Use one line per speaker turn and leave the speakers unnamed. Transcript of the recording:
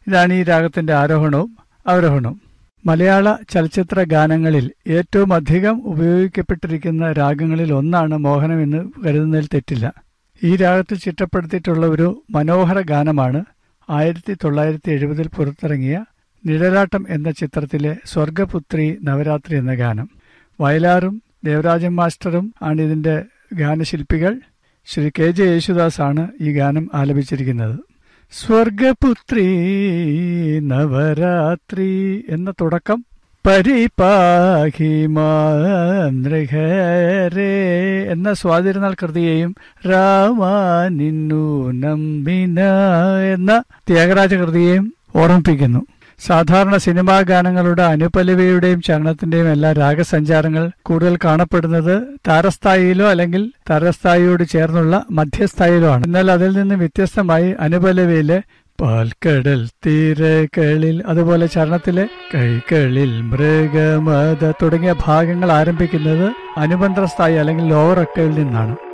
ഇതാണ് ഈ രാഗത്തിന്റെ ആരോഹണവും അവരോഹണവും മലയാള ചലച്ചിത്ര ഗാനങ്ങളിൽ ഏറ്റവും അധികം ഉപയോഗിക്കപ്പെട്ടിരിക്കുന്ന രാഗങ്ങളിൽ ഒന്നാണ് മോഹനം എന്ന് കരുതുന്നതിൽ തെറ്റില്ല ഈ രാഗത്തിൽ ചിട്ടപ്പെടുത്തിയിട്ടുള്ള ഒരു മനോഹര ഗാനമാണ് ആയിരത്തി തൊള്ളായിരത്തി എഴുപതിൽ പുറത്തിറങ്ങിയ നിഴലാട്ടം എന്ന ചിത്രത്തിലെ സ്വർഗപുത്രി നവരാത്രി എന്ന ഗാനം വയലാറും ദേവരാജൻ മാസ്റ്ററും ആണ് ഇതിന്റെ ഗാനശില്പികൾ ശ്രീ കെ ജെ യേശുദാസ് ആണ് ഈ ഗാനം ആലപിച്ചിരിക്കുന്നത് സ്വർഗപുത്രി നവരാത്രി എന്ന തുടക്കം പരിപാഹി മാതൃഹരേ എന്ന സ്വാതിരുന്നാൾ കൃതിയെയും രാമ നിന്നു നമ്പിന എന്ന ത്യാഗരാജ കൃതിയെയും ഓർമ്മിപ്പിക്കുന്നു സാധാരണ സിനിമാ ഗാനങ്ങളുടെ അനുപല്ലവിയുടെയും ചരണത്തിന്റെയും എല്ലാ രാഗസഞ്ചാരങ്ങൾ കൂടുതൽ കാണപ്പെടുന്നത് താരസ്ഥായിയിലോ അല്ലെങ്കിൽ താരസ്ഥായിയോട് ചേർന്നുള്ള മധ്യസ്ഥായിലോ ആണ് എന്നാൽ അതിൽ നിന്ന് വ്യത്യസ്തമായി അനുപല്ലവിയിലെ പാൽക്കടൽ തീരകളിൽ അതുപോലെ ചരണത്തിലെ കൈകളിൽ മൃഗമത തുടങ്ങിയ ഭാഗങ്ങൾ ആരംഭിക്കുന്നത് അനുബന്ധ സ്ഥായി അല്ലെങ്കിൽ ലോവർ ഒക്ടയിൽ നിന്നാണ്